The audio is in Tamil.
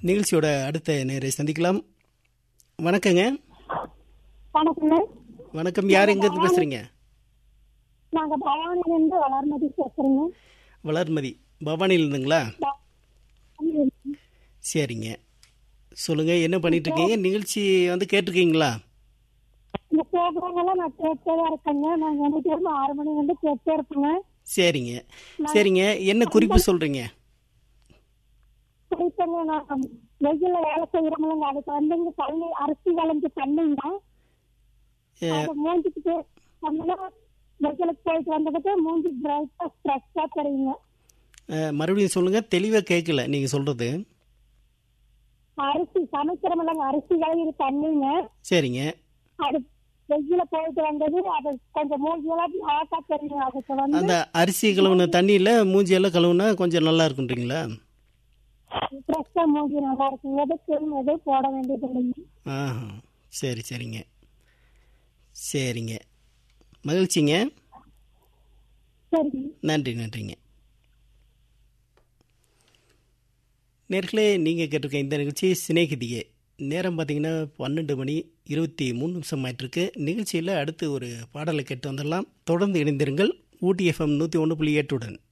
நிகழ்ச்சியோட அடுத்த நேரை சந்திக்கலாம் வணக்கங்க வணக்கங்க வணக்கம் யார் எங்கேருந்து பேசுகிறீங்க நாங்க பவானிலிருந்து வளர்மதி பேசுறேங்க வளர்மதி பவானியில் இருந்துங்களா சரிங்க சொல்லுங்கள் என்ன பண்ணிட்டு இருக்கீங்க நிகழ்ச்சி வந்து கேட்டிருக்கீங்களா இந்த ப்ரோக்ராம் எல்லாம் நான் கேட்டே தான் இருக்கேங்க நாங்க ரெண்டு பேரும் ஆறு மணி வந்து கேட்டே இருப்பேங்க சரிங்க சரிங்க என்ன குறிப்பு சொல்கிறீங்க குடிப்பங்க நான் வெயில்ல வேலை செய்யறவங்க அதுக்கு வந்து இங்க தண்ணி அரிசி விளைஞ்சு தண்ணிங்க அதை மூஞ்சிக்கிட்டு நம்மளும் வெயிலுக்கு போயிட்டு வந்ததுக்கு மூஞ்சி பிரைட்டா ஃப்ரெஷ்ஷா தெரியுங்க மறுபடியும் சொல்லுங்கள் தெளிவாக கேட்கல நீங்கள் சொல்கிறது அரிசி சமைக்கிறவங்க அரிசி விளையிற தண்ணிங்க சரிங்க அது வெயில போயிட்டு வந்தது அது கொஞ்சம் மூஞ்சியெல்லாம் பிளாக்கா தெரியும் அதுக்கு வந்து அந்த அரிசி கழுவுன தண்ணியில் மூஞ்சியெல்லாம் கழுவுனா கொஞ்சம் நல்லா இருக்குன்றீங்களா ஃப்ரெஷ்ஷா மூஞ்சி நல்லா இருக்கும் எது கிரீம் எதுவும் போட வேண்டியது இல்லைங்க ஆஹா சரி சரிங்க சரிங்க மகிழ்ச்சிங்க சரிங்க நன்றி நன்றிங்க நேர்களே நீங்கள் கேட்டிருக்க இந்த நிகழ்ச்சி சிநேகிதியே நேரம் பார்த்தீங்கன்னா பன்னெண்டு மணி இருபத்தி மூணு நிமிஷம் ஆயிட்டிருக்கு நிகழ்ச்சியில் அடுத்து ஒரு பாடலை கேட்டு வந்துடலாம் தொடர்ந்து இணைந்திருங்கள் ஊட்டி எஃப்எம் நூற்றி ஒன்று புள்ளி எட்டுடன்